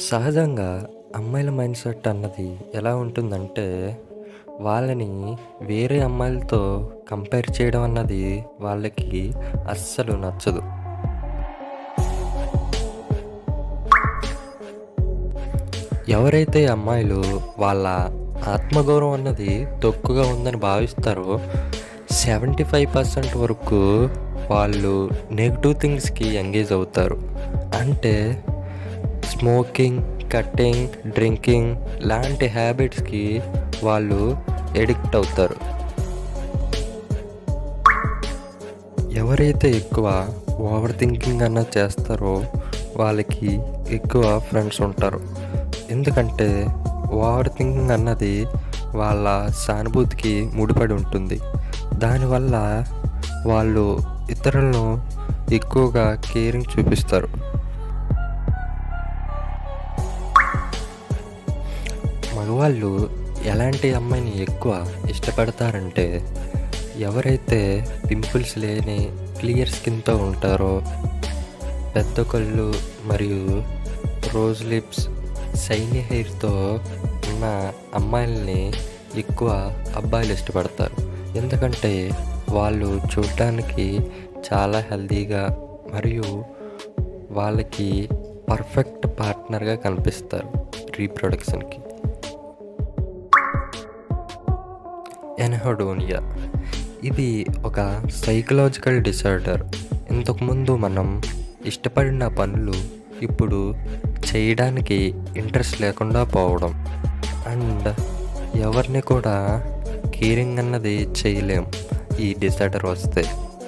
సహజంగా అమ్మాయిల mind set అన్నది ఎలా ఉంటుందంటే వాళ్ళని వేరే అమ్మాయిలతో కంపేర్ చేయడం అన్నది వాళ్ళకి అస్సలు నచ్చదు ఎవరైతే అమ్మాయిలు వాళ్ళ ఆత్మగౌరవం అన్నది తక్కువగా ఉందని భావిస్తారో సెవెంటీ ఫైవ్ పర్సెంట్ వరకు వాళ్ళు నెగిటివ్ థింగ్స్కి ఎంగేజ్ అవుతారు అంటే స్మోకింగ్ కట్టింగ్ డ్రింకింగ్ లాంటి హ్యాబిట్స్కి వాళ్ళు ఎడిక్ట్ అవుతారు ఎవరైతే ఎక్కువ ఓవర్ థింకింగ్ అన్నది చేస్తారో వాళ్ళకి ఎక్కువ ఫ్రెండ్స్ ఉంటారు ఎందుకంటే ఓవర్ థింకింగ్ అన్నది వాళ్ళ సానుభూతికి ముడిపడి ఉంటుంది దానివల్ల వాళ్ళు ఇతరులను ఎక్కువగా కేరింగ్ చూపిస్తారు మగవాళ్ళు ఎలాంటి అమ్మాయిని ఎక్కువ ఇష్టపడతారంటే ఎవరైతే పింపుల్స్ లేని క్లియర్ స్కిన్తో ఉంటారో పెద్ద కళ్ళు మరియు రోజ్ లిప్స్ షైనీ హెయిర్తో ఉన్న అమ్మాయిల్ని ఎక్కువ అబ్బాయిలు ఇష్టపడతారు ఎందుకంటే వాళ్ళు చూడటానికి చాలా హెల్తీగా మరియు వాళ్ళకి పర్ఫెక్ట్ పార్ట్నర్గా కనిపిస్తారు రీప్రొడక్షన్కి ఎన్హోడోనియా ఇది ఒక సైకలాజికల్ డిసార్డర్ ఇంతకుముందు మనం ఇష్టపడిన పనులు ఇప్పుడు చేయడానికి ఇంట్రెస్ట్ లేకుండా పోవడం అండ్ ఎవరిని కూడా కేరింగ్ అన్నది చేయలేం ఈ డిసార్డర్ వస్తే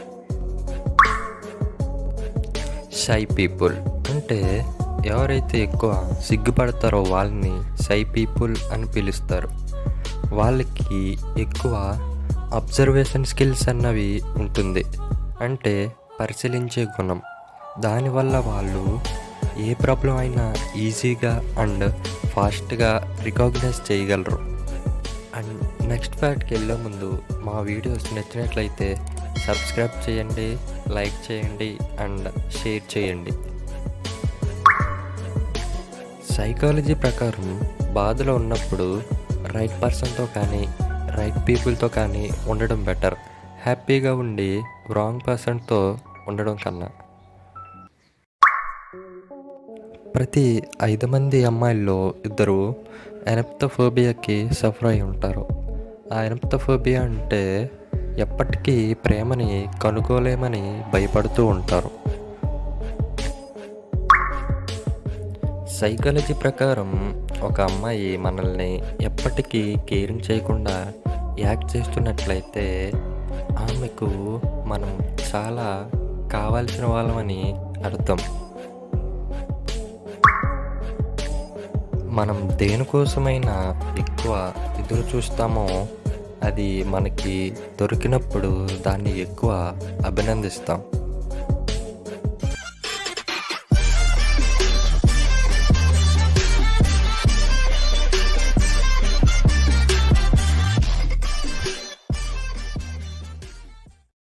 షై పీపుల్ అంటే ఎవరైతే ఎక్కువ సిగ్గుపడతారో వాళ్ళని షై పీపుల్ అని పిలుస్తారు వాళ్ళకి ఎక్కువ అబ్జర్వేషన్ స్కిల్స్ అన్నవి ఉంటుంది అంటే పరిశీలించే గుణం దానివల్ల వాళ్ళు ఏ ప్రాబ్లం అయినా ఈజీగా అండ్ ఫాస్ట్గా రికాగ్నైజ్ చేయగలరు అండ్ నెక్స్ట్ ఫ్యాక్ట్కి వెళ్ళే ముందు మా వీడియోస్ నచ్చినట్లయితే సబ్స్క్రైబ్ చేయండి లైక్ చేయండి అండ్ షేర్ చేయండి సైకాలజీ ప్రకారం బాధలో ఉన్నప్పుడు రైట్ పర్సన్తో కానీ రైట్ పీపుల్తో కానీ ఉండడం బెటర్ హ్యాపీగా ఉండి రాంగ్ పర్సన్తో ఉండడం కన్నా ప్రతి ఐదు మంది అమ్మాయిల్లో ఇద్దరు ఎనప్తోఫోబియాకి సఫర్ అయి ఉంటారు ఆ ఎనప్తోఫోబియా అంటే ఎప్పటికీ ప్రేమని కనుగోలేమని భయపడుతూ ఉంటారు సైకాలజీ ప్రకారం ఒక అమ్మాయి మనల్ని ఎప్పటికీ కేరింగ్ చేయకుండా యాక్ట్ చేస్తున్నట్లయితే ఆమెకు మనం చాలా కావాల్సిన వాళ్ళమని అర్థం మనం దేనికోసమైనా ఎక్కువ ఎదురు చూస్తామో అది మనకి దొరికినప్పుడు దాన్ని ఎక్కువ అభినందిస్తాం